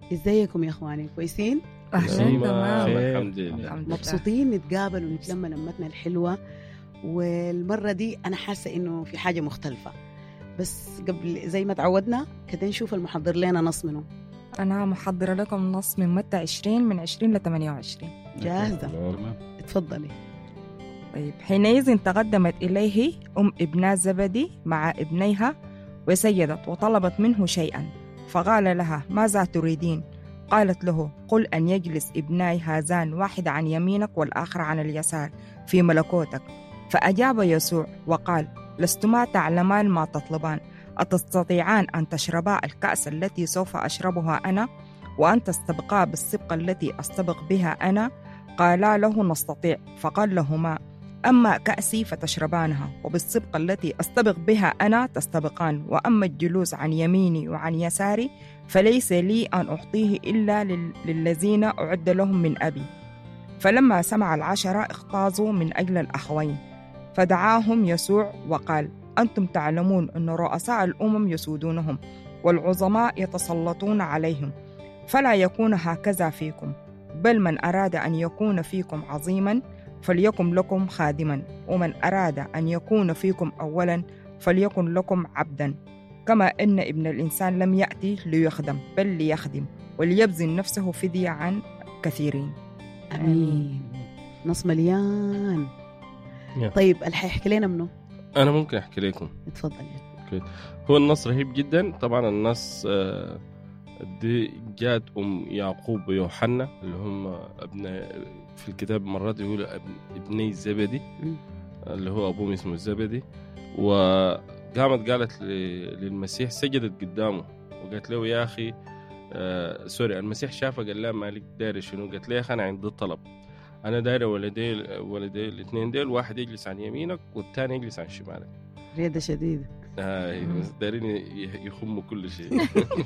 ازيكم يا اخواني كويسين أهلا نعم. تمام خير. الحمد لله الحمد لله. مبسوطين نتقابل ونتلم لمتنا الحلوه والمره دي انا حاسه انه في حاجه مختلفه بس قبل زي ما تعودنا كده نشوف المحضر لنا نص منه أنا محضرة لكم نص من متى 20 من 20 ل 28 جاهزه تمام. اتفضلي طيب حينئذ تقدمت إليه أم ابنا زبدي مع ابنيها وسيدت وطلبت منه شيئا فقال لها ماذا تريدين؟ قالت له قل أن يجلس ابناي هذان واحد عن يمينك والآخر عن اليسار في ملكوتك فأجاب يسوع وقال لستما تعلمان ما تطلبان أتستطيعان أن تشربا الكأس التي سوف أشربها أنا وأن تستبقا بالسبق التي أستبق بها أنا قالا له نستطيع فقال لهما أما كأسي فتشربانها وبالسبق التي أستبق بها أنا تستبقان وأما الجلوس عن يميني وعن يساري فليس لي أن أعطيه إلا لل- للذين أعد لهم من أبي فلما سمع العشرة اختازوا من أجل الأخوين فدعاهم يسوع وقال أنتم تعلمون أن رؤساء الأمم يسودونهم والعظماء يتسلطون عليهم فلا يكون هكذا فيكم بل من أراد أن يكون فيكم عظيما فليكن لكم خادما ومن أراد أن يكون فيكم أولا فليكن لكم عبدا كما أن ابن الإنسان لم يأتي ليخدم بل ليخدم وليبذل نفسه فدية عن كثيرين امين نص مليان يا. طيب اللي حيحكي لنا منه انا ممكن احكي لكم اتفضلي هو النص رهيب جدا طبعا النص آه، دي جات ام يعقوب ويوحنا اللي هم ابن في الكتاب مرات يقول ابن- ابني زبدي مم. اللي هو ابوهم اسمه الزبدي وقامت قالت ل- للمسيح سجدت قدامه وقالت له يا اخي آه سوري المسيح شافها قال لها مالك داير شنو قالت له يا اخي انا عندي طلب انا داير ولدي ولدي الاثنين ديل واحد يجلس عن يمينك والثاني يجلس عن شمالك رياده شديده آه بس دايرين ي- يخموا كل شيء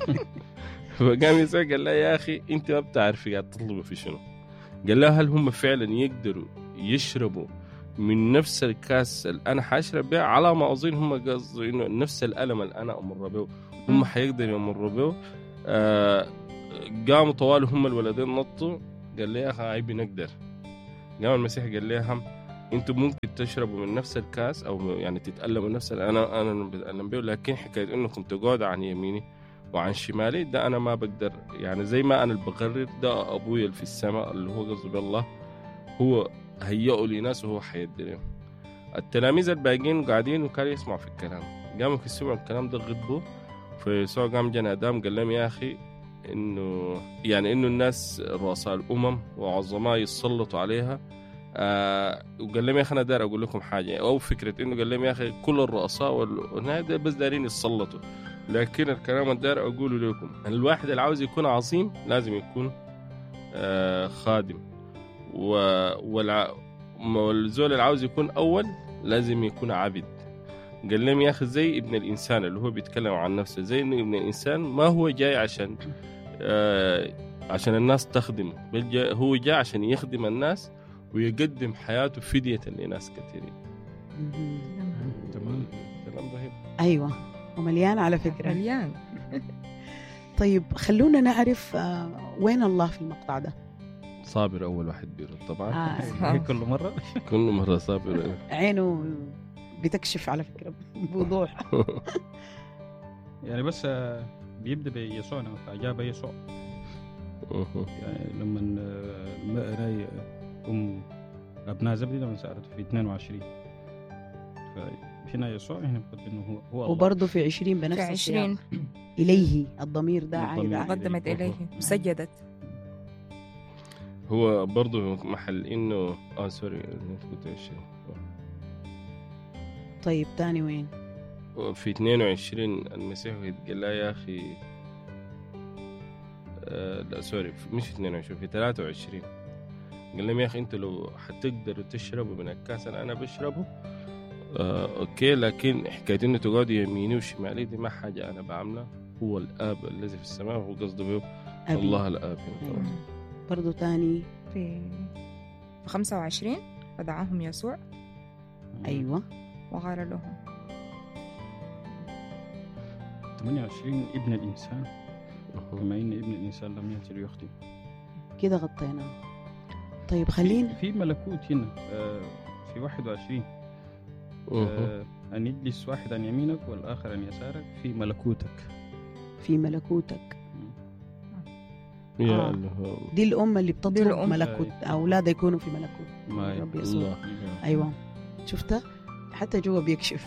فقام يسوع قال له يا اخي انت ما بتعرفي قاعد تطلبوا في شنو قال له هل هم فعلا يقدروا يشربوا من نفس الكاس اللي انا حاشرب بها على ما اظن هم قصدوا انه نفس الالم اللي انا امر به هم حيقدروا يمروا به آه قاموا طوال هم الولدين نطوا قال لي يا اخي عيبي نقدر قام المسيح قال لهم انتم ممكن تشربوا من نفس الكاس او يعني تتألموا نفس اللي انا انا بتألم به لكن حكايه انكم تقعدوا عن يميني وعن شمالي ده انا ما بقدر يعني زي ما انا اللي بقرر ده ابويا اللي في السماء اللي هو قصده بالله هو هيئوا لي ناس وهو حيدي لهم التلاميذ الباقيين قاعدين وكانوا يسمعوا في الكلام قاموا يسمعوا الكلام ده غضبوا فيسوع قام جانا ادم قال لهم يا اخي انه يعني انه الناس رؤساء الامم وعظماء يتسلطوا عليها آه وقال لهم يا اخي انا داير اقول لكم حاجه او فكره انه قال لهم يا اخي كل الرؤساء وال- والناس ده بس دايرين يتسلطوا لكن الكلام اللي داير اقوله لكم الواحد اللي عاوز يكون عظيم لازم يكون آه خادم و والع... والزول اللي عاوز يكون اول لازم يكون عبد قال لهم يا اخي زي ابن الانسان اللي هو بيتكلم عن نفسه زي انه ابن الانسان ما هو جاي عشان آه عشان الناس تخدمه بل جاي هو جاي عشان يخدم الناس ويقدم حياته فدية لناس كثيرين تمام كلام رهيب ايوه ومليان على فكره مليان طيب خلونا نعرف آه، وين الله في المقطع ده صابر اول واحد بيرد طبعا آه. هي كل مره كل مره صابر عينه بتكشف على فكره بوضوح يعني بس آه، بيبدا بيسوع نعم، فاجاب يسوع يعني لما آه، ما أنا ام ابناء زبدي لما سالته في 22 فهنا يسوع هنا بيقول انه هو هو الله. وبرضه في 20 بنفس في السياق. 20 اليه الضمير ده عايد الضمير. عايد. قدمت إليه وسجدت هو برضه محل انه اه سوري انت قلت ايش طيب تاني وين في 22 المسيح قال لا يا اخي آه لا سوري في- مش في 22 في 23 قال لهم يا اخي انتوا لو حتقدروا تشربوا من الكاس اللي انا بشربه آه اوكي لكن حكايه انه تقعدوا يميني وشمالي دي ما حاجه انا بعملها هو الاب الذي في السماء هو قصده به أبي. الله الاب أيوة. برضه تاني في 25 فدعاهم يسوع ايوه وقال لهم 28 ابن الانسان بما ان ابن الانسان لم ياتي ليخطئ كده غطيناه طيب خلينا في ملكوت هنا آه، في 21 آه، أن يجلس واحد عن يمينك والآخر عن يسارك في ملكوتك في ملكوتك يا آه. اللي هو دي الأم اللي دي بتطلب الأم. ملكوت أولادها يكونوا في ملكوت ما رب يسوع الله. أيوة شفتها حتى جوا بيكشف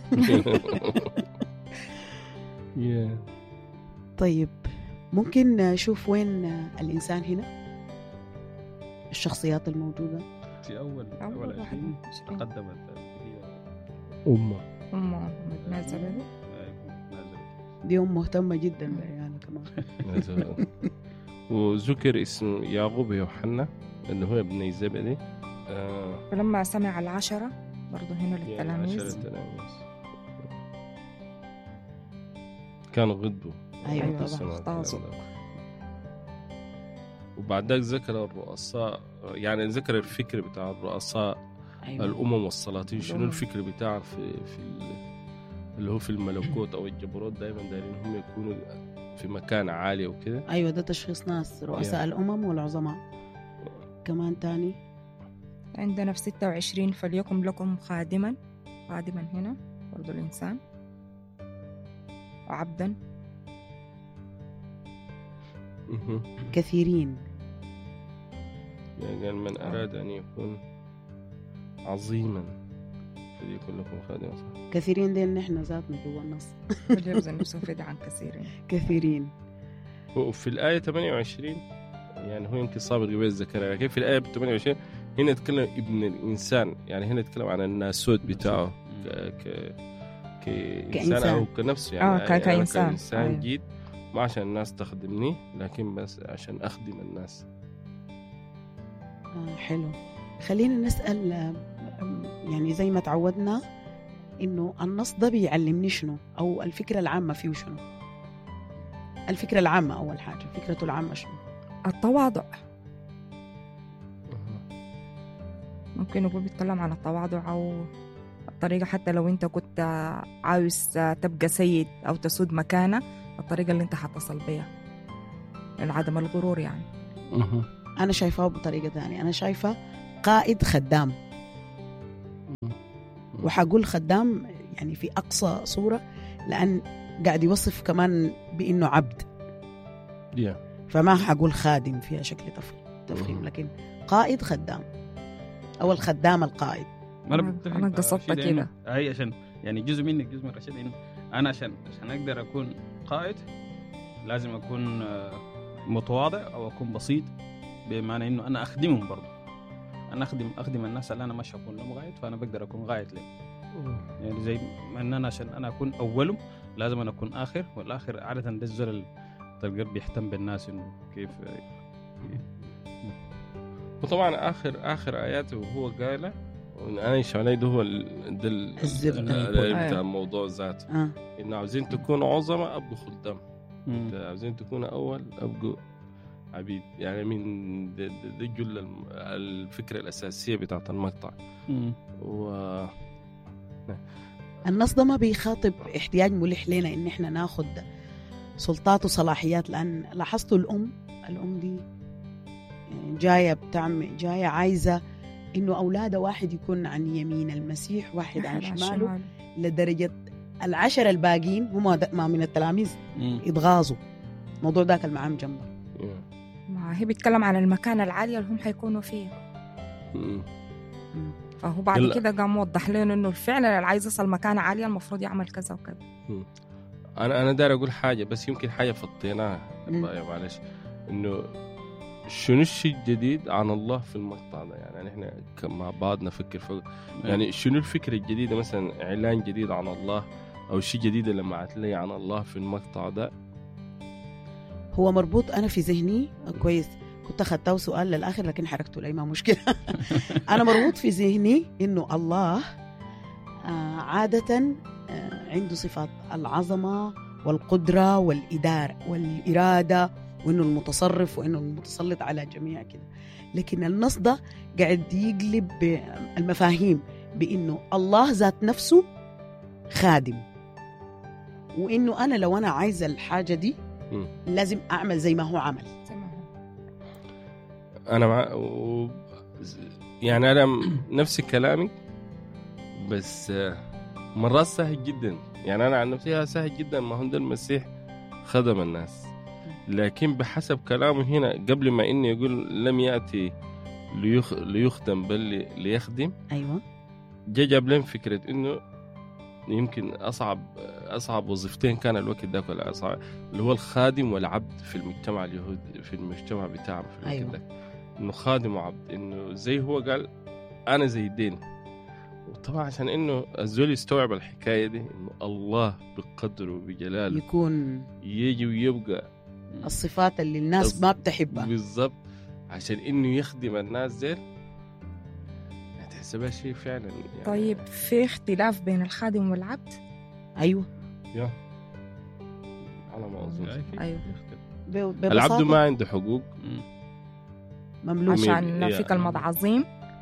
يا طيب ممكن نشوف وين الإنسان هنا الشخصيات الموجودة في أول أول أول واحد 20 عشرين. تقدمت هي أمة أم محمد زبدي آه، نازلة. دي أم مهتمة جدا بعيالها كمان وذكر اسم يعقوب يوحنا اللي هو ابن زبدي آه فلما سمع العشرة برضو هنا يعني للتلاميذ عشرة تلاميذ كانوا ضده أيوة أيوة طبعا طبعا. اغتاظوا. وبعد ذلك ذكر الرؤساء يعني ذكر الفكر بتاع الرؤساء أيوة. الامم والسلاطين شنو الأمم. الفكر بتاعهم في في ال- اللي هو في الملكوت او الجبروت دايما دايرين هم يكونوا في مكان عالي وكده أيوة ده تشخيص ناس رؤساء Yeah. الأمم والعظماء كمان تاني عندنا في 26 فليكن لكم خادما خادما هنا برضو الإنسان وعبدا مهم. كثيرين يعني قال من اراد ان يكون عظيما فليكن لكم خادما صح كثيرين دي نحن ذاتنا جوا النص فليبذل نفسه فدية عن كثيرين كثيرين وفي الآية 28 يعني هو يمكن صابر قبل ذكرها لكن في الآية 28 هنا يتكلم ابن الإنسان يعني هنا يتكلم عن الناسوت بتاعه ك ك كإنسان كإنسان. أو كنفسه يعني آه، ك- أنا كإنسان. كإنسان أيوة. جيت ما عشان الناس تخدمني لكن بس عشان أخدم الناس آه حلو خلينا نسأل آه، يعني زي ما تعودنا إنه النص ده بيعلمني شنو أو الفكرة العامة فيه شنو الفكرة العامة أول حاجة فكرته العامة شنو التواضع ممكن نقول بيتكلم عن التواضع أو الطريقة حتى لو أنت كنت عاوز تبقى سيد أو تسود مكانة الطريقة اللي أنت حتصل بيها عدم الغرور يعني أنا شايفاه بطريقة ثانية أنا شايفة قائد خدام وحقول خدام يعني في أقصى صورة لأن قاعد يوصف كمان بإنه عبد يا فما حقول خادم فيها شكل تف- تفخيم مم. لكن قائد خدام أو الخدام القائد ما انا أنا- بتفق أنا مع قصدت رشيد إنه كده. هي عشان يعني جزء منك جزء من رشيد انه انا عشان عشان اقدر اكون قائد لازم اكون آه، متواضع او اكون بسيط بمعنى انه انا اخدمهم برضه انا اخدم اخدم الناس اللي انا مش هكون لهم قائد فانا بقدر اكون قائد لهم يعني زي ما ان انا عشان انا اكون اولهم لازم انا اكون اخر والاخر عاده ده الزول اللي تلقاه بيهتم بالناس انه كيف وطبعا آخر آخر آياته وهو قال أنا علي ده هو ال- ده ال- الزبدة. ال- ال- بتاع أيوة. الموضوع ذاته آه. إن عاوزين تكونوا عظماء أبقوا خدام مم. عاوزين تكونوا أول أبقوا عبيد يعني من ده, ده, ده جل الم- الفكرة الأساسية بتاعت المقطع مم. و النص ده ما بيخاطب احتياج ملح لنا ان احنا ناخد سلطات وصلاحيات لان لاحظتوا الام الام دي يعني جايه بتعمل جايه عايزه انه اولادها واحد يكون عن يمين المسيح واحد عن على شماله الشمال. لدرجه العشره الباقيين هم ما من التلاميذ مم. يتغاظوا الموضوع ده كان معاهم جنبه ما هي بيتكلم عن المكانة العالية اللي هم حيكونوا فيها مم. فهو بعد يلا. كده قام موضح لنا انه فعلا اللي عايز يصل مكانة عالية المفروض يعمل كذا وكذا أنا أنا داير أقول حاجة بس يمكن حاجة فطيناها مم. يا معلش إنه شنو الشيء الجديد عن الله في المقطع ده يعني احنا ك- مع بعض نفكر فوق يعني شنو الفكرة الجديدة مثلا إعلان جديد عن الله أو شيء جديد اللي لمعت لي عن الله في المقطع ده هو مربوط انا في ذهني كويس كنت اخذته سؤال للاخر لكن حركته لي ما مشكله انا مربوط في ذهني انه الله آه، عاده آه، عنده صفات العظمه والقدره والاداره والاراده وانه المتصرف وانه المتسلط على جميع كده لكن النص ده قاعد يقلب المفاهيم بانه الله ذات نفسه خادم وانه انا لو انا عايزه الحاجه دي مم. لازم اعمل زي ما هو عمل انا مع و... يعني انا م- نفس كلامك بس آه، مرات سهل جدا يعني انا عن نفسي آه، سهل جدا ما هو ده المسيح خدم الناس لكن بحسب كلامه هنا قبل ما انه يقول لم ياتي ليخ... ليخدم بل لي- ليخدم ايوه جا جاب لهم فكره انه يمكن اصعب اصعب وظيفتين كان الوقت ذاك ولا اصعب اللي هو الخادم والعبد في المجتمع اليهودي في المجتمع بتاعهم في الوقت أيوة. ذاك انه خادم وعبد انه زي هو قال انا زي الدين وطبعا عشان انه الزول يستوعب الحكايه دي انه الله بقدره وبجلاله يكون يجي ويبقى الصفات اللي الناس الص- ما بتحبها بالضبط عشان انه يخدم الناس ديل تحسبها شيء فعلا يعني طيب في اختلاف بين الخادم والعبد ايوه يا على ما اظن يعني في- أيوة. يختلف. ب- ببساطه العبد ما عنده حقوق مم. مملوك مين- عشان يا- في كلمة عظيم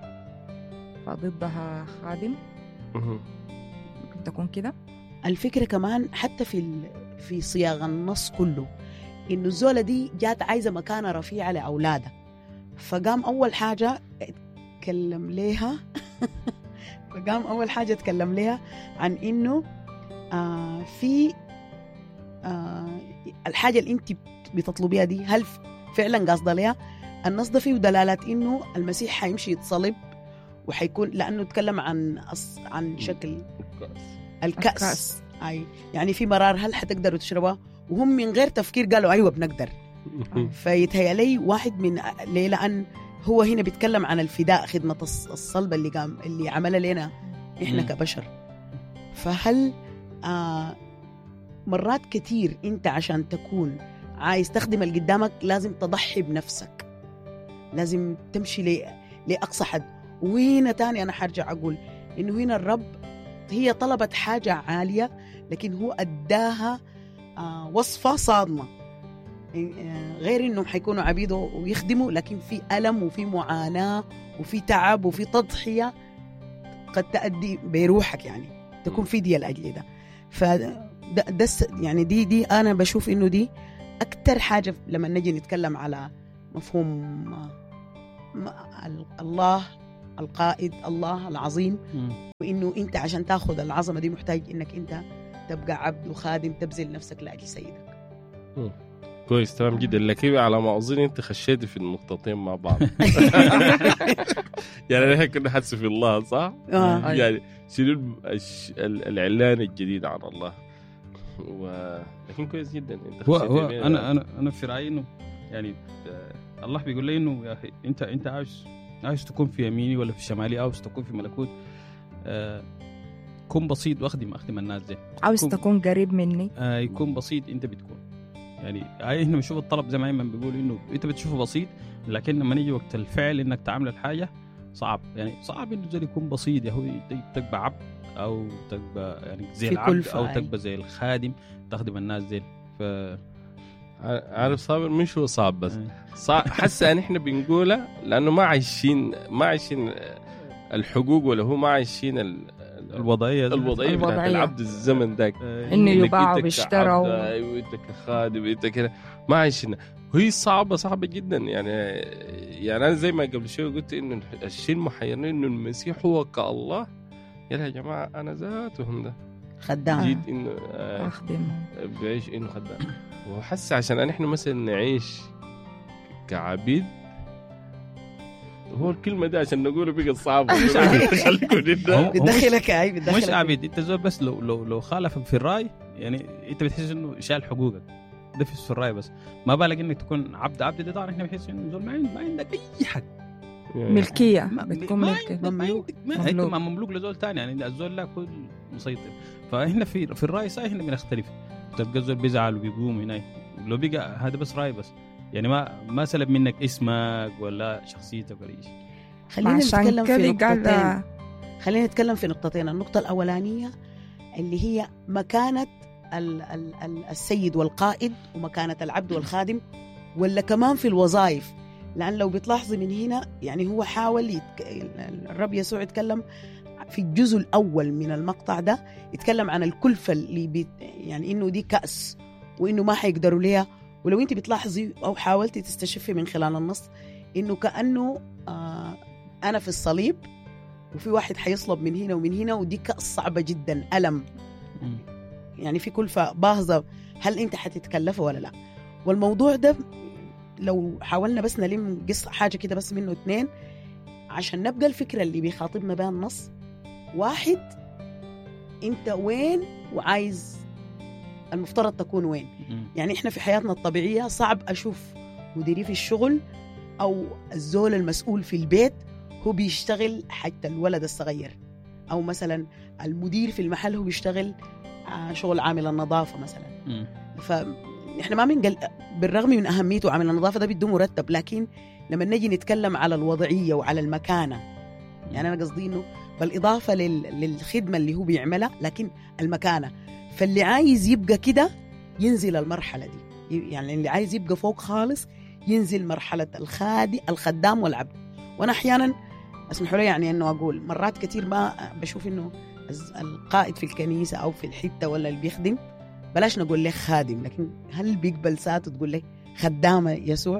فضدها خادم مهم. ممكن تكون كده الفكره كمان حتى في ال- في صياغ النص كله انه الزوله دي جات عايزه مكانه رفيعه لاولادها فقام اول حاجه اتكلم ليها فقام اول حاجه اتكلم ليها عن انه آه في آه الحاجه اللي انت بتطلبيها دي هل فعلا قاصده ليها النص ده فيه دلالات انه المسيح حيمشي يتصلب وحيكون لانه اتكلم عن أص- عن شكل الكأس, الكأس. أي يعني في مرار هل حتقدروا تشربها وهم من غير تفكير قالوا أيوة بنقدر فيتهيألي واحد من ليه لأن هو هنا بيتكلم عن الفداء خدمة الص- الصلب اللي قام اللي عملها لنا إحنا مم. كبشر فهل آه مرات كتير أنت عشان تكون عايز تخدم اللي قدامك لازم تضحي بنفسك لازم تمشي ل- لأقصى حد وهنا تاني أنا حرجع أقول إنه هنا الرب هي طلبت حاجة عالية لكن هو أداها آه، وصفة صادمة آه، غير إنهم حيكونوا عبيده ويخدموا لكن في ألم وفي معاناة وفي تعب وفي تضحية قد تأدي بروحك يعني تكون فدية لأجل ده ف ده ده الس- يعني دي دي أنا بشوف إنه دي أكتر حاجة لما نجي نتكلم على مفهوم آه، ما- ال- الله القائد الله العظيم مم. وانه انت عشان تاخذ العظمه دي محتاج انك انت تبقى عبد وخادم تبذل نفسك لاجل سيدك كويس تمام جدا لكن على ما اظن انت خشيتي في النقطتين مع بعض يعني نحن كنا حدث في الله صح؟ آه. أي. يعني شنو الم- الش- ال- الاعلان الجديد عن الله و... لكن كويس جدا انت هو خشيتي هو بين- انا انا انا في رايي انه يعني آه، الله بيقول لي انه يا اخي انت انت عايز عايز تكون في يميني ولا في شمالي عاوز تكون في ملكوت آه، كن بسيط واخدم اخدم الناس دي عاوز كم- تكون قريب مني آه، يكون بسيط انت بتكون يعني هاي احنا بنشوف الطلب زي ما ايمن بيقول انه انت بتشوفه بسيط لكن لما نيجي وقت الفعل انك تعمل الحاجه صعب يعني صعب انه زي يكون بسيط يا هو تبقى عبد او تبقى يعني زي في العبد كلفة، او أي. تبقى زي الخادم تخدم الناس دي ف عارف صابر مش هو صعب بس صعب حاسه ان احنا بنقولها لانه ما عايشين ما عايشين الحقوق ولا هو ما عايشين ال- الوضعيه دي. الوضعيه بتاعت الوضعية. العبد الزمن ذاك آه، إنه إنك يباع أنت ويشترى كعبد، و- ايوه انت كخادم انت كده ما عايشين وهي صعبه صعبه جدا يعني يعني انا زي ما قبل شوي قلت انه الشيء المحيرني انه المسيح هو كالله يا جماعه انا ذاتهم ده خدام جيت انه آه، أخدم بعيش انه خدام وحس عشان احنا مثلا نعيش كعبيد هو الكلمة دي عشان نقوله بقت صعبة مش عبيد. خليكم نبدأ. هو- بتدخلك اي مش بتدخلك عبيد انت زول بس لو لو لو خالفك في الراي يعني انت بتحس انه شال حقوقك ده في في الراي بس ما بالك انك تكون عبد عبد ده طبعا احنا بنحس انه زول ما عندك ما عندك اي حق ملكية ما بتكون ما ملكية عندك ما عندك ما انت مملوك. ما مملوك لزول ثاني يعني الزول لا كل مسيطر فاحنا في في الراي صحيح احنا بنختلف تلقى الزول بيزعل وبيقوم هناك لو بقى هذا بس راي بس يعني ما ما سلب منك اسمك ولا شخصيتك ولا شيء خلينا عشان نتكلم في كده نقطتين قال خلينا نتكلم في نقطتين النقطة الأولانية اللي هي مكانة ال- ال- ال- السيد والقائد ومكانة العبد والخادم ولا كمان في الوظائف لأن لو بتلاحظي من هنا يعني هو حاول يتك... الرب يسوع يتكلم في الجزء الأول من المقطع ده يتكلم عن الكلفة اللي بيت... يعني إنه دي كأس وانه ما حيقدروا ليها ولو انت بتلاحظي او حاولتي تستشفي من خلال النص انه كانه آه انا في الصليب وفي واحد حيصلب من هنا ومن هنا ودي كأس صعبه جدا الم مم. يعني في كلفة باهظة هل أنت حتتكلفه ولا لا والموضوع ده لو حاولنا بس نلم قصة حاجة كده بس منه اتنين عشان نبقى الفكرة اللي بيخاطبنا بها النص واحد أنت وين وعايز المفترض تكون وين مم. يعني إحنا في حياتنا الطبيعية صعب أشوف مديري في الشغل أو الزول المسؤول في البيت هو بيشتغل حتى الولد الصغير أو مثلا المدير في المحل هو بيشتغل آه، شغل عامل النظافة مثلا مم. فاحنا ما بنقل بالرغم من اهميته عامل النظافه ده بده مرتب لكن لما نجي نتكلم على الوضعيه وعلى المكانه يعني انا قصدي انه بالاضافه لل... للخدمه اللي هو بيعملها لكن المكانه فاللي عايز يبقى كده ينزل المرحله دي يعني اللي عايز يبقى فوق خالص ينزل مرحله الخادي الخدام والعبد وانا احيانا اسمحوا لي يعني انه اقول مرات كثير ما بشوف انه الز- القائد في الكنيسه او في الحته ولا اللي بيخدم بلاش نقول لك خادم لكن هل بيقبل ساعته تقول لك خدامة يسوع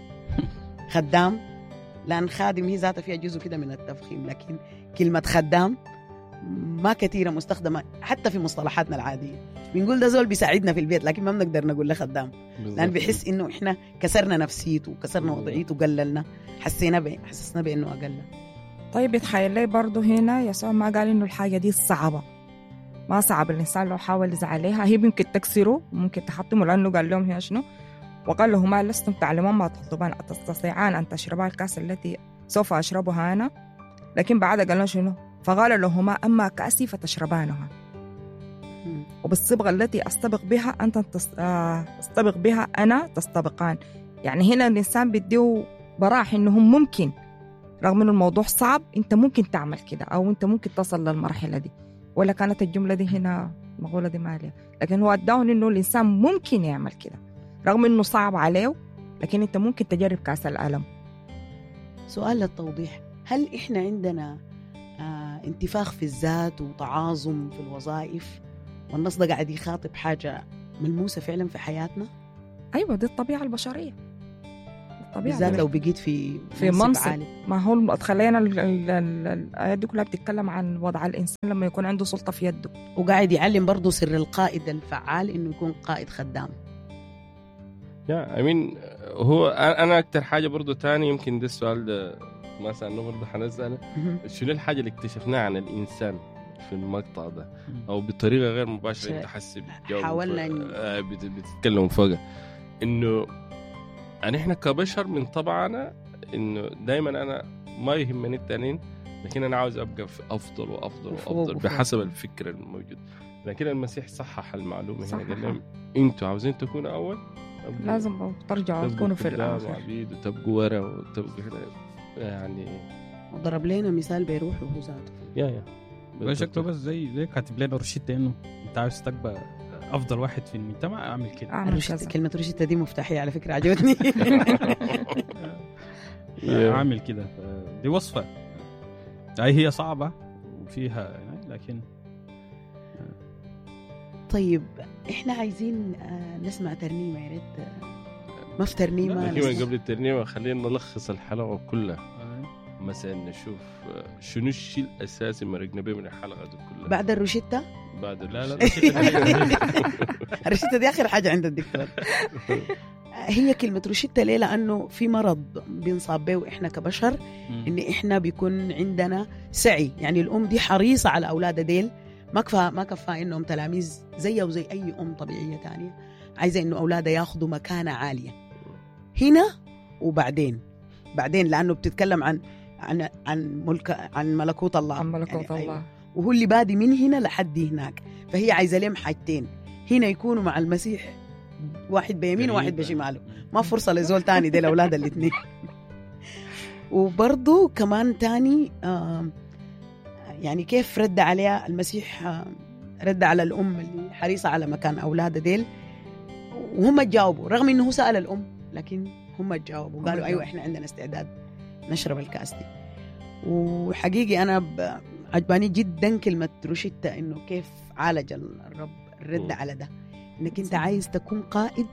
خدام لأن خادم هي ذاتها فيها جزء كده من التفخيم لكن كلمة خدام ما كثيرة مستخدمة حتى في مصطلحاتنا العادية بنقول ده زول بيساعدنا في البيت لكن ما بنقدر نقول له خدام لأن بيحس إنه إحنا كسرنا نفسيته وكسرنا وضعيته وقللنا حسينا ب... حسسنا بإنه أقل طيب يتخيل لي برضه هنا يسوع ما قال إنه الحاجة دي صعبة ما صعب الإنسان لو حاول يزعل عليها هي ممكن تكسره ممكن تحطمه لأنه قال لهم هي شنو وقال لهما لستم تعلمون ما تطلبان أتستطيعان أن تشربا الكأس التي سوف أشربها أنا لكن بعد قال لهم شنو فقال لهما أما كأسي فتشربانها مم. وبالصبغة التي أستبق بها أنت تس- آه، أستبق بها أنا تستبقان يعني هنا الإنسان بيديه براح إنهم ممكن رغم إنه الموضوع صعب أنت ممكن تعمل كده أو أنت ممكن تصل للمرحلة دي ولا كانت الجملة دي هنا مقولة دي مالية لكن هو أداهم إنه الإنسان ممكن يعمل كده رغم إنه صعب عليه لكن أنت ممكن تجرب كأس الألم سؤال للتوضيح هل إحنا عندنا آه انتفاخ في الذات وتعاظم في الوظائف والنص ده قاعد يخاطب حاجة ملموسة فعلا في حياتنا أيوة دي الطبيعة البشرية الطبيعة بالذات لو بقيت في في منصب. عالي ما هو الم- خلينا ال- ال- ال- الآيات دي كلها بتتكلم عن وضع الإنسان لما يكون عنده سلطة في يده وقاعد يعلم برضه سر القائد الفعال إنه يكون قائد خدام يا امين هو انا اكثر حاجه برضو تاني يمكن ده السؤال ده ما سالناه برضه حنساله مهم. شنو الحاجه اللي اكتشفناها عن الانسان في المقطع ده او بطريقه غير مباشره ش- انت حاسس بتجاوب حاولنا ف- ن- آه، بت- بتتكلم فوقها انه يعني احنا كبشر من طبعنا انه دائما انا ما يهمني التانيين لكن انا عاوز ابقى في افضل وافضل وفوق وافضل وفوق. بحسب الفكر الموجود لكن المسيح صحح المعلومه هنا قال صححها. لهم انتوا عاوزين تكونوا اول أبقوا- لازم ترجعوا تبقوا تكونوا في قدام الآخر وعبيد وتبقوا ورا وتبقوا هنا يعني وضرب لنا مثال بيروح هو ذاته يا يا هو شكله بس زي زي كاتب لنا روشته انه انت عاوز تبقى افضل واحد في المجتمع اعمل كده أعمل الروشتة كذا كلمة روشتة دي مفتاحية على فكرة عجبتني يا. اعمل كده ف- دي وصفه اي هي صعبه وفيها يعني لكن طيب احنا عايزين آه، نسمع ترنيمة يا ريت آه، ما في ترنيمة لكن نسمع. قبل الترنيمه خلينا نلخص الحلقه كلها آه، مثلا نشوف آه، شنو الشيء الاساسي مرقنا به من الحلقه دي كلها بعد الروشتة بعد لا لا الروشتة دي آخر حاجة عند الدكتور هي كلمة روشتة ليه؟ لأنه في مرض بنصاب به إحنا كبشر إن إحنا بيكون عندنا سعي يعني الأم دي حريصة على أولادها ديل ما كفى ما كفى إنهم تلاميذ زيها وزي أي أم طبيعية تانية عايزة إنه أولادها ياخدوا مكانة عالية هنا وبعدين بعدين لأنه بتتكلم عن عن عن ملك عن ملكوت الله عن ملكوت يعني الله أيوة. وهو اللي بادي من هنا لحد هناك فهي عايزة لهم حاجتين هنا يكونوا مع المسيح واحد بيمين وواحد بشماله ما فرصة لزول تاني دي الأولاد الاثنين وبرضو كمان تاني آه يعني كيف رد عليها المسيح آه رد على الأم اللي حريصة على مكان أولادها ديل وهم تجاوبوا رغم إنه هو سأل الأم لكن هم تجاوبوا هم قالوا أيوة جاوبوا. إحنا عندنا استعداد نشرب الكأس دي وحقيقي أنا ب- عجباني جدا كلمة روشيتا إنه كيف عالج الرب الرد مم. على ده انك انت عايز تكون قائد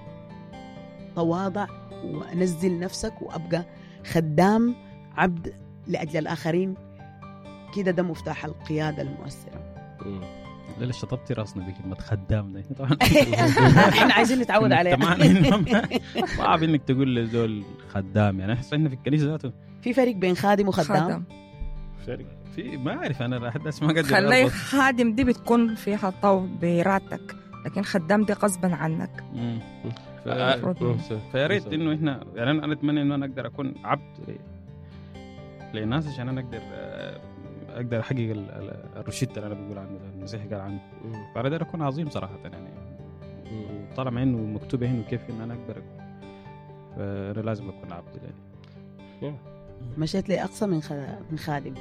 تواضع وانزل نفسك وابقى خدام عبد لاجل الاخرين كده ده مفتاح القياده المؤثره مم. لا لا شطبتي راسنا بكلمة خدام ده طبعا احنا عايزين نتعود عليها عليها صعب انك تقول لزول خدام يعني احس احنا في الكنيسه ذاته في فرق بين خادم وخدام خادم فرق في ما اعرف انا لحد اسمع قدر خلي أربط. خادم دي بتكون فيها طو براتك لكن خدام دي غصبا عنك مم. ف- آه، مم. فيا ريت انه احنا يعني انا أنا اتمنى انه انا اقدر اكون عبد ل- للناس عشان انا اقدر آه، اقدر احقق ال- ال- الروشته اللي انا بقول عنه ده، المسيح قال عنه مم. فانا اقدر اكون عظيم صراحه يعني مم. طالما انه مكتوب هنا كيف ان انا اقدر فانا لازم اكون عبد يعني مشيت لاقصى من خ- من خادم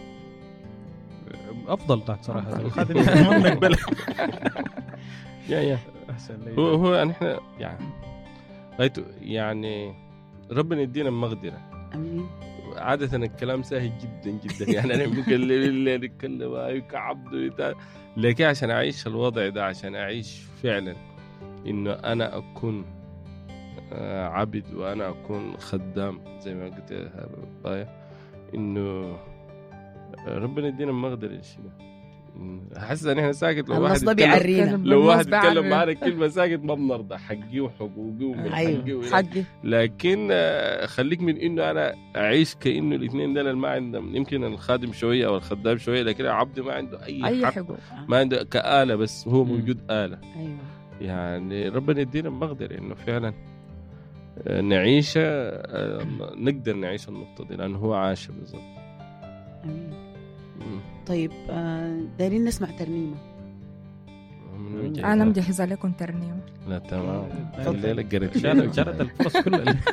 افضل ذاك صراحه أفضل. الخادم ما بنقبلها يا يا احسن لي هو هو يعني احنا يعني غايته يعني ربنا يدينا المقدره امين عادة الكلام سهل جدا جدا يعني انا بكلم اللي نتكلم ايوه كعبد وبتاع لكن عشان اعيش الوضع ده عشان اعيش فعلا انه انا اكون آه، عبد وانا اكون خدام زي ما قلت يا بايا انه ربنا يدينا المقدره الشيء ده حاسس ان احنا ساكت لو واحد النص ده يتكلم بيعرينا لو واحد بالنص يتكلم بعرف. معانا كلمه ساكت ما بنرضى حقي وحقوقي ومن أيوه. حقي وإلى حقي لكن آه، خليك من انه انا اعيش كانه الاثنين دول ما عندهم يمكن الخادم شويه او الخدام شويه لكن العبد ما عنده اي, اي حق حقوق ما عنده كآلة بس هو مم. موجود آلة ايوه يعني ربنا يدينا المقدرة انه فعلا آه، نعيش آه، نقدر نعيش النقطة دي لأنه هو عاش بالضبط امين مم. طيب آه، دايرين نسمع ترنيمه من وين جاي انا ده؟ مجهزه لكم ترنيمه لا تمام تفضل. الليلة قريت شالت شالت الفرص كلها